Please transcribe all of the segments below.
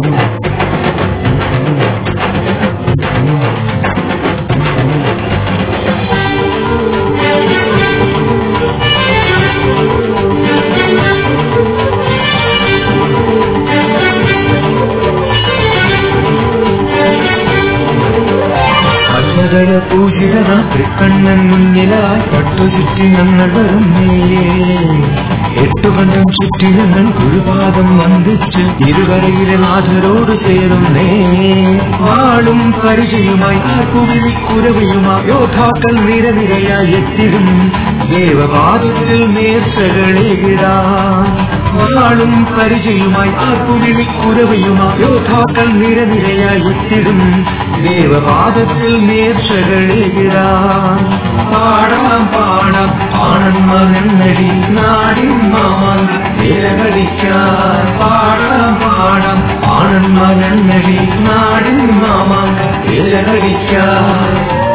പത്മജയ പൂജിതന തൃക്കണ്ണൻ മുന്നിലായി പട്ടുചുറ്റി ഞങ്ങൾ വരുന്നേ എട്ടുകണ്ഠം ചുറ്റി ഞങ്ങൾ ഗുരുപാദം വന്ദിച്ച് ഇരുവരയിലെ നാഥരോട് ചേരുന്നേ വാളും പരിചയമായി കുവിളിക്കുരവയുമായി യോദ്ധാക്കൾ നിരനിരയായി എത്തിരും ദേവപാദത്തിൽ നേർച്ചകളേകിടാ വാളും പരിചയമായി കുവിളിക്കുരവയുമായി യോദ്ധാക്കൾ നിരനിരയായി എത്തിടും ദേവപാദത്തിൽ നേർച്ചകളേകിടാ പാടാം പാടാം ആണന്മകന്നടി നാടിൻ മാമാൻ നിലകളിക്കാൻ പാടാം പാടാം ആണന്മകന്നടി നാടിൻ മാമാൻ നിലകളിക്കാൻ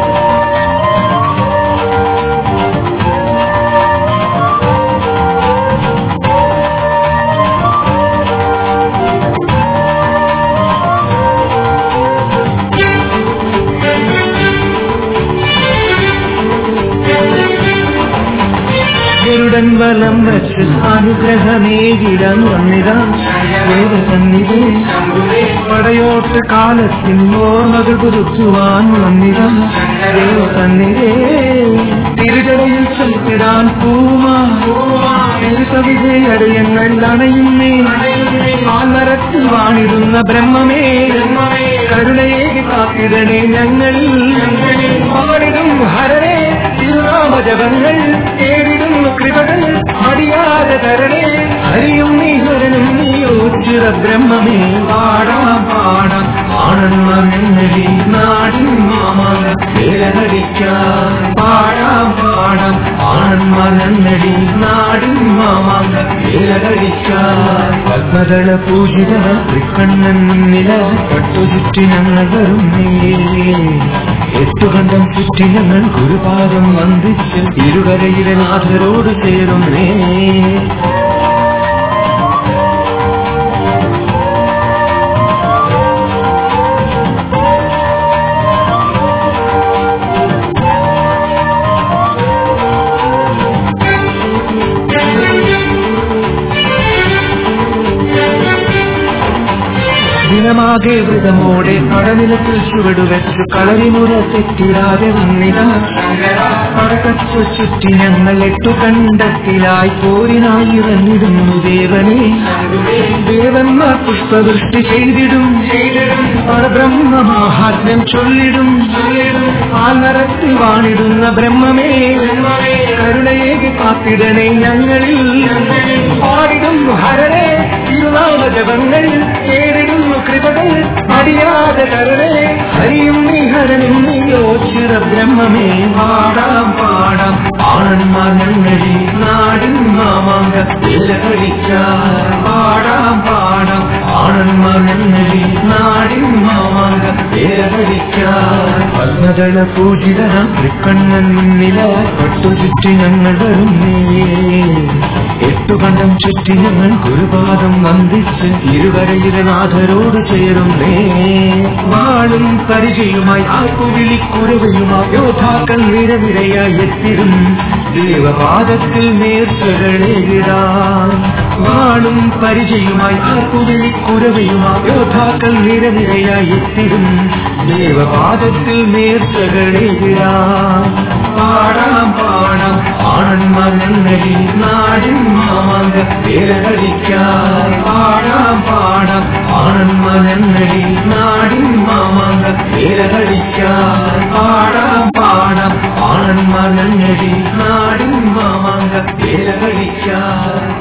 ഗരുഡൻ വലം വച്ച് അനുഗ്രഹമേകിടാൻ വന്നിതാ ദേവസന്നിധി പടയോട്ട് കാലത്തിൽ ഓർമ്മകൾ പുതുക്കുവാൻ വന്നിതാ ദേവസന്നിധേ തിരുകടയിൽ ചെലുത്തിടാൻ പൂമാ തിരുസവിധയടയങ്ങൾ അണയുന്നേ ആൽമരത്തിൽ വാണിരുന്ന ബ്രഹ്മമേ കരുണയെ കാത്തിടണേ ഞങ്ങളിൽ പാടിടും ഹരേ തിരുനാമജപങ്ങൾ തേടിടുന്നു കൃപകൾ മടിയാതെ തരണേ ഹരിയും നീഹരനും നീയോച്ചിറ ബ്രഹ്മമേ പാടാം പാടാം ആണെന്നി നാടിൻ മാമാന വേലനടിക്കാൻ പാടാം പാടാം ആണെന്നടി നാടിൻ മാമാന വേലനടിക്കാൻ പത്മദള പൂജിത തൃക്കണ്ണൻ മുന്നില പട്ടുചുറ്റി ഞങ്ങൾ വരുന്നേ എട്ടുകണ്ഠം ചുറ്റി ഞങ്ങൾ ഗുരുപാദം വന്ദിച്ച് ഇരുകരയിലെ നാഥരോട് ചേരുന്നേ ദിനമാകെ വ്രതമോടെ പടനിലത്തിൽ ചുവടുവെച്ച് കളരിമുറ തെറ്റിടാതെ വന്നിത പടക്കച്ചു ചുറ്റി ഞങ്ങൾ എട്ടു കണ്ടത്തിലായി പോരിനായി ഇറങ്ങിടുന്നു ദേവനെ ദേവന്മാർ പുഷ്പവൃഷ്ടി ചെയ്തിടും ചെയ്തിടും പരബ്രഹ്മ മാഹാത്മ്യം ചൊല്ലിടും ആൽനരത്തിൽ വാണിടുന്ന ബ്രഹ്മമേ കരുണയെ കാത്തിടണേ ഞങ്ങളിൽ പാടിടും ഹരനെ തിരുനാമ ജപങ്ങളിൽ തേടിടുന്നു കൃപകൾ അടിയാതെ കരുണേ ഹരിയും നീ ഹരനും നീയോച്ചിറ ബ്രഹ്മമേ പാടാം പാടാം ആൺമകങ്ങളിൽ നാടിൻ മാമാങ്ക വിലകളിക്കാൻ പാടാം പാടാം ആൺമകങ്ങളിൽ നാടിൻ മാമാങ്ക വിലകളിക്കാൻ പത്മദള പൂജിത തൃക്കണ്ണൻ മുന്നില പട്ടുചുറ്റി ഞങ്ങൾ വരുന്നേ എട്ടുകണ്ഠം ചുറ്റി ഞങ്ങൾ ഗുരുപാദം വന്ദിച്ച് ഇരുവരയിലെ നാഥരോട് ചേരുന്നേ വാളും പരിചയമായി ആക്കുവിളിക്കുരവയുമായി യോദ്ധാക്കൾ നിരനിരയായി എത്തിരും ദേവപാദത്തിൽ നേർച്ചകളേകിടാൻ വാളും പരിചയമായി ആക്കുവിളിക്കുരവയുമായി യോദ്ധാക്കൾ നിരനിരയായി എത്തിരും ദേവപാദത്തിൽ നേർച്ചകളേകിടാൻ പാടാം പാടാം ആണന്മകന്നടി നാടിൻ മാമാങ്ക വിലകളിക്കാൻ പാടാം പാടാം ആണന്മകന്നടി നാടിൻ മാമാങ്ക വിലകളിക്കാൻ പാടാം പാടാം ആണന്മകന്നടി നാടിൻ മാമാങ്ക വിലകളിക്കാൻ